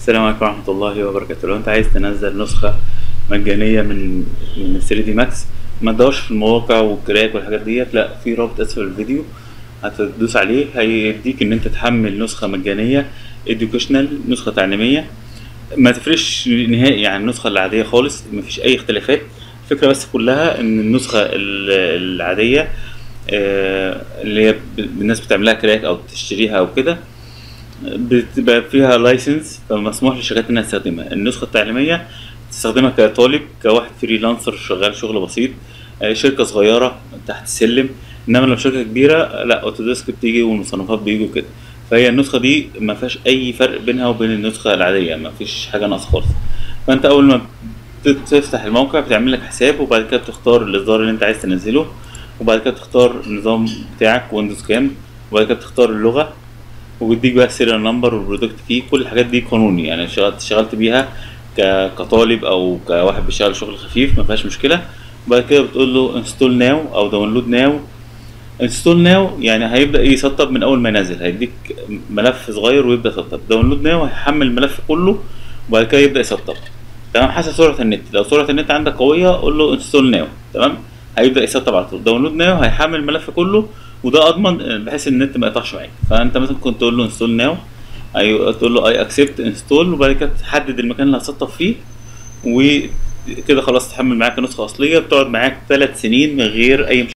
السلام عليكم ورحمة الله وبركاته لو انت عايز تنزل نسخة مجانية من من 3 دي ماكس ما تدورش في المواقع والكراك والحاجات ديت لا في رابط اسفل الفيديو هتدوس عليه هيديك ان انت تحمل نسخة مجانية educational نسخة تعليمية ما تفرقش نهائي عن النسخة العادية خالص مفيش اي اختلافات الفكرة بس كلها ان النسخة ال- العادية آه، اللي هي ب- الناس بتعملها كراك او تشتريها او كده بتبقى فيها لايسنس فمسموح للشركات انها تستخدمها النسخه التعليميه تستخدمها كطالب كواحد فريلانسر شغال شغل بسيط آه، شركه صغيره تحت السلم انما لو شركه كبيره لا اوتوديسك بتيجي والمصنفات بيجوا كده فهي النسخه دي ما فيهاش اي فرق بينها وبين النسخه العاديه ما فيش حاجه ناقصه خالص فانت اول ما بت- تفتح الموقع بتعمل لك حساب وبعد كده بتختار الاصدار اللي انت عايز تنزله وبعد كده بتختار النظام بتاعك ويندوز كام وبعد كده بتختار اللغه وبيديك بقى السيريال نمبر والبرودكت كي كل الحاجات دي قانوني يعني اشتغلت اشتغلت بيها ك- كطالب او كواحد بيشتغل شغل خفيف ما فيهاش مشكله وبعد كده بتقول له انستول ناو او داونلود ناو انستول ناو يعني هيبدا يسطب من اول ما ينزل هيديك ملف صغير ويبدا يسطب داونلود ناو هيحمل الملف كله وبعد كده يبدا يسطب تمام حسب سرعه النت لو سرعه النت عندك قويه قول له انستول ناو تمام هيبدا يسطب على طول داونلود ناو هيحمل الملف كله وده اضمن بحيث ان النت ما يقطعش معاك فانت مثلا كنت تقول له انستول ناو ايوه تقول له اي اكسبت انستول وبعد كده تحدد المكان اللي هتسطب فيه وكده خلاص تحمل معاك نسخه اصليه بتقعد معاك ثلاث سنين من غير اي